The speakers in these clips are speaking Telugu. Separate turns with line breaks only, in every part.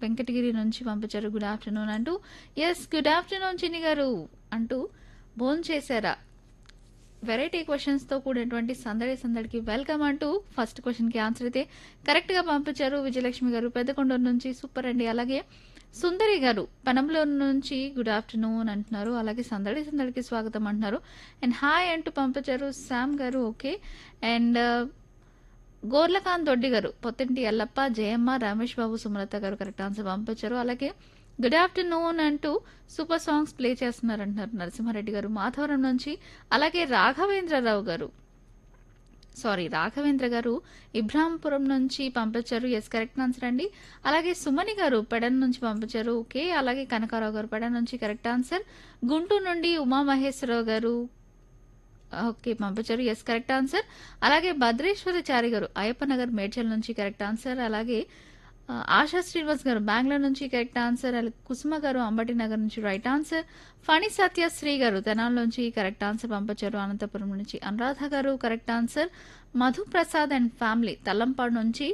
వెంకటగిరి నుంచి పంపించారు గుడ్ ఆఫ్టర్నూన్ అంటూ yes good afternoon Chinni garu అంటూ భోన్ చేశారా వెరైటీ క్వశ్చన్స్తో కూడినటువంటి సందడి సందడికి వెల్కమ్ అంటూ ఫస్ట్ క్వశ్చన్కి ఆన్సర్ అయితే కరెక్ట్గా పంపించారు విజయలక్ష్మి గారు పెద్దకొండూరు నుంచి సూపర్ అండి అలాగే సుందరి గారు పనంలో నుంచి గుడ్ ఆఫ్టర్నూన్ అంటున్నారు అలాగే సందడి సందడికి స్వాగతం అంటున్నారు అండ్ హాయ్ అంటూ పంపించారు శామ్ గారు ఓకే అండ్ గోర్లకాంత్ దొడ్డి గారు పొత్తింటి ఎల్లప్ప జయమ్మ రమేష్ బాబు సుమలత గారు కరెక్ట్ ఆన్సర్ పంపించారు అలాగే గుడ్ ఆఫ్టర్నూన్ అంటూ సూపర్ సాంగ్స్ ప్లే చేస్తున్నారు అంటున్నారు నరసింహారెడ్డి గారు మాధవరం నుంచి అలాగే రాఘవేంద్రరావు గారు సారీ రాఘవేంద్ర గారు ఇబ్రాంపురం నుంచి పంపించారు ఎస్ కరెక్ట్ ఆన్సర్ అండి అలాగే సుమని గారు పెడన్ నుంచి పంపించారు ఓకే అలాగే కనకారావు గారు పెడన్ నుంచి కరెక్ట్ ఆన్సర్ గుంటూరు నుండి ఉమామహేశ్వరరావు గారు ఓకే పంపించారు ఎస్ కరెక్ట్ ఆన్సర్ అలాగే భద్రేశ్వరచారి గారు అయ్యప్ప నగర్ మేడ్చల్ నుంచి కరెక్ట్ ఆన్సర్ అలాగే ఆ, ఆశా శ్రీనివాస్ గారు బెంగళూరు నుంచి కరెక్ట్ ఆన్సర్ అలాగే కుసుమ గారు అంబటి నగర్ నుంచి రైట్ ఆన్సర్ ఫణి సత్యశ్రీ గారు తెనాల నుంచి కరెక్ట్ ఆన్సర్ పంపించారు అనంతపురం నుంచి Anuradha garu correct answer Madhu Prasad and family Tallampadu నుంచి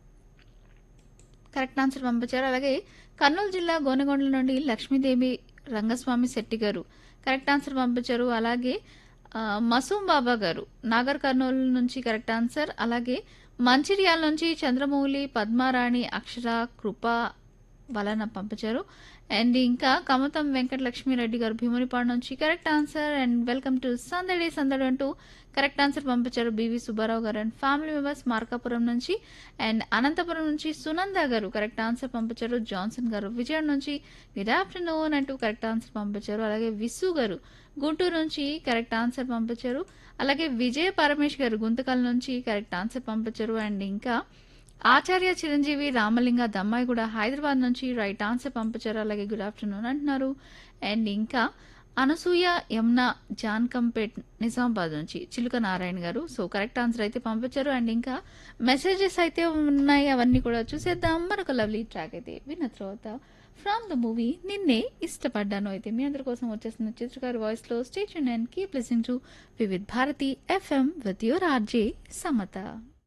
కరెక్ట్ ఆన్సర్ పంపించారు అలాగే కర్నూలు జిల్లా గోనగొండల నుండి లక్ష్మీదేవి రంగస్వామి శెట్టి గారు కరెక్ట్ ఆన్సర్ పంపించారు అలాగే ఆ, మసూం బాబా గారు నాగర్ కర్నూలు నుంచి కరెక్ట్ ఆన్సర్ అలాగే మంచిర్యాల నుంచి చంద్రమౌళి పద్మారాణి అక్షర కృప వలన పంపించారు అండ్ ఇంకా కమతం వెంకట లక్ష్మీరెడ్డి గారు భీమునిపాడు నుంచి correct answer and welcome to Sandadi Sandadi అంటూ కరెక్ట్ ఆన్సర్ పంపించారు B V Subbarao garu and family members Markapuram నుంచి అండ్ అనంతపురం నుంచి సునంద గారు కరెక్ట్ ఆన్సర్ పంపించారు జాన్సన్ గారు విజయవాడ నుంచి గుడ్ ఆఫ్టర్నూన్ అంటూ కరెక్ట్ ఆన్సర్ పంపించారు అలాగే విసు గారు గుంటూరు నుంచి కరెక్ట్ ఆన్సర్ పంపించారు అలాగే విజయ పరమేష్ గారు గుంతకల్ నుంచి కరెక్ట్ ఆన్సర్ పంపించారు అండ్ ఇంకా ఆచార్య చిరంజీవి రామలింగ దమ్మాయి కూడా హైదరాబాద్ నుంచి రైట్ ఆన్సర్ పంపించారు అలాగే గుడ్ ఆఫ్టర్నూన్ అంటున్నారు అండ్ ఇంకా అనసూయ యమున జాన్కంపేట్ నిజామాబాద్ నుంచి చిలుక నారాయణ గారు సో కరెక్ట్ ఆన్సర్ అయితే పంపించారు అండ్ ఇంకా మెసేజెస్ అయితే ఉన్నాయి అవన్నీ కూడా చూసేద్దాం మరొక లవ్లీ ట్రాక్ అయితే విన్న తర్వాత ఫ్రమ్ ద మూవీ నిన్నే ఇష్టపడ్డాను అయితే మీ అందరి కోసం వచ్చేసిన చిత్రకారు వాయిస్ లో station and keep listening to Vividh Bharati FM with your RJ Samata